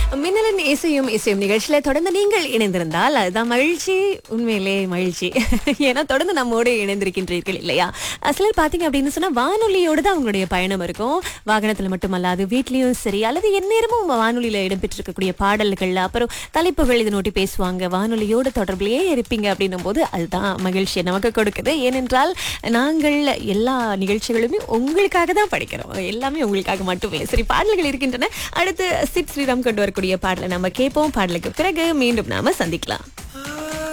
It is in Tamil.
மின்னலின் இசையும் இசையும் நிகழ்ச்சியில தொடர்ந்து நீங்கள் இணைந்திருந்தால் அதுதான் மகிழ்ச்சி உண்மையிலே மகிழ்ச்சி ஏன்னா தொடர்ந்து நம்மோடு இணைந்திருக்கின்றீர்கள் இல்லையா அஹ் சிலர் பாத்தீங்க அப்படின்னு சொன்னா வானொலியோடு தான் அவங்களுடைய பயணம் இருக்கும் வாகனத்துல மட்டுமல்லாது வீட்லயும் சரி அல்லது எந்நேரமும் வானொலியில இடம்பெற்றிருக்கக்கூடிய பாடல்கள் அப்புறம் தலைப்புகள் இதை நோட்டி பேசுவாங்க வானொலியோடு தொடர்பிலேயே இருப்பீங்க அப்படின்னும் போது அதுதான் மகிழ்ச்சியை நமக்கு கொடுக்குது ஏனென்றால் நாங்கள் எல்லா நிகழ்ச்சிகளுமே உங்களுக்காக தான் படிக்கிறோம் எல்லாமே உங்களுக்காக மட்டுமே சரி பாடல்கள் இருக்கின்றன அடுத்து சிட் ஸ்ரீராம் கொண்டு வரக்கூடிய பாடலை நம்ம கேட்போம் பாடலுக்கு பிறகு மீண்டும் நாம சந்திக்கலாம்